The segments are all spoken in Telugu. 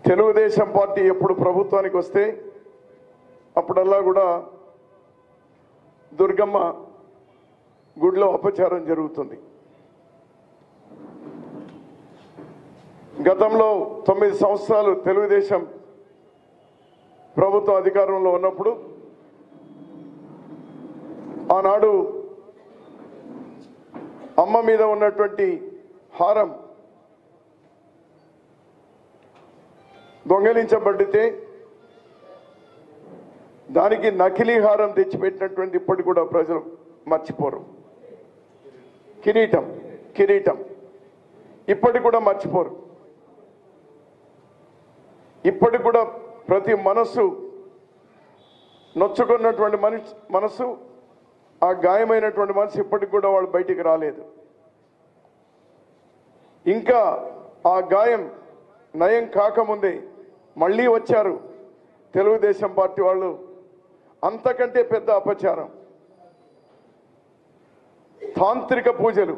తెలుగుదేశం పార్టీ ఎప్పుడు ప్రభుత్వానికి వస్తే అప్పుడల్లా కూడా దుర్గమ్మ గుడిలో అపచారం జరుగుతుంది గతంలో తొమ్మిది సంవత్సరాలు తెలుగుదేశం ప్రభుత్వం అధికారంలో ఉన్నప్పుడు ఆనాడు అమ్మ మీద ఉన్నటువంటి హారం దొంగలించబడితే దానికి నకిలీ హారం తెచ్చిపెట్టినటువంటి ఇప్పటికి కూడా ప్రజలు మర్చిపోరు కిరీటం కిరీటం ఇప్పటికి కూడా మర్చిపోరు ఇప్పటికి కూడా ప్రతి మనస్సు నొచ్చుకున్నటువంటి మనిషి మనస్సు ఆ గాయమైనటువంటి మనసు ఇప్పటికి కూడా వాళ్ళు బయటికి రాలేదు ఇంకా ఆ గాయం నయం కాకముందే మళ్ళీ వచ్చారు తెలుగుదేశం పార్టీ వాళ్ళు అంతకంటే పెద్ద అపచారం తాంత్రిక పూజలు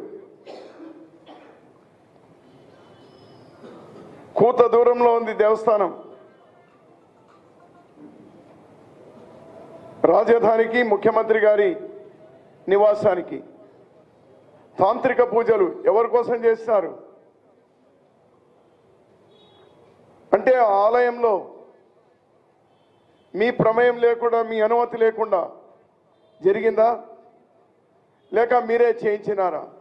కూత దూరంలో ఉంది దేవస్థానం రాజధానికి ముఖ్యమంత్రి గారి నివాసానికి తాంత్రిక పూజలు ఎవరి కోసం చేస్తున్నారు అంటే ఆ ఆలయంలో మీ ప్రమేయం లేకుండా మీ అనుమతి లేకుండా జరిగిందా లేక మీరే చేయించినారా